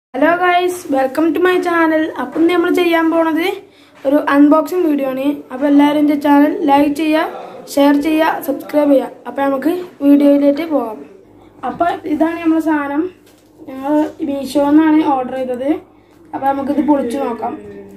hello guys welcome to my channel അപ്പം നമ്മൾ ചെയ്യാൻ പോണത് ഒരു അൺബോക്സിങ് വീഡിയോ ആണ് അപ്പോൾ എല്ലാവരും എൻ്റെ ചാനൽ ലൈക്ക് ചെയ്യുക ഷെയർ ചെയ്യുക സബ്സ്ക്രൈബ് ചെയ്യുക അപ്പോൾ നമുക്ക് വീഡിയോയിലേക്ക് പോകാം അപ്പോൾ ഇതാണ് നമ്മുടെ സാധനം ഞങ്ങൾ മീഷോ എന്നാണ് ഓർഡർ ചെയ്തത് അപ്പോൾ നമുക്കിത് പൊളിച്ചു നോക്കാം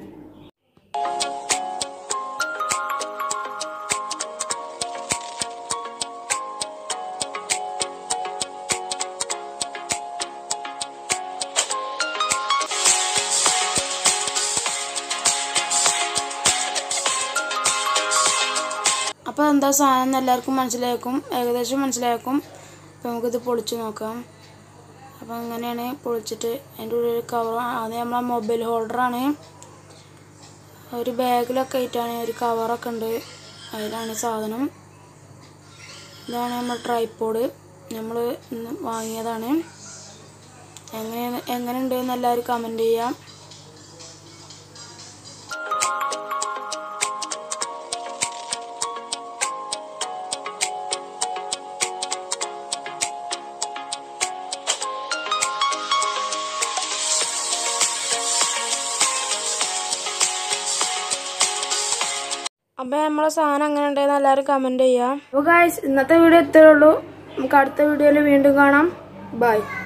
അപ്പോൾ എന്താ സാധനം എന്ന് എല്ലാവർക്കും മനസ്സിലാക്കും ഏകദേശം മനസ്സിലാക്കും അപ്പോൾ നമുക്കിത് പൊളിച്ച് നോക്കാം അപ്പോൾ അങ്ങനെയാണ് പൊളിച്ചിട്ട് അതിൻ്റെ ഉള്ളിൽ കവർ അത് നമ്മളെ മൊബൈൽ ഹോൾഡറാണ് ഒരു ബാഗിലൊക്കെ ആയിട്ടാണ് ഒരു കവറൊക്കെ ഉണ്ട് അതിലാണ് സാധനം ഇതാണ് നമ്മൾ ട്രൈപ്പോഡ് നമ്മൾ ഇന്ന് വാങ്ങിയതാണ് എങ്ങനെ എങ്ങനെ ഉണ്ടെന്ന് എല്ലാവരും കമൻറ്റ് ചെയ്യാം അപ്പോൾ നമ്മളെ സാധനം അങ്ങനെ ഉണ്ടെന്ന് എല്ലാവരും കമൻറ്റ് ചെയ്യാം അപ്പോൾ ഗായ്സ് ഇന്നത്തെ വീഡിയോ ഇത്രയേ ഉള്ളൂ നമുക്ക് അടുത്ത വീഡിയോയിൽ വീണ്ടും കാണാം ബൈ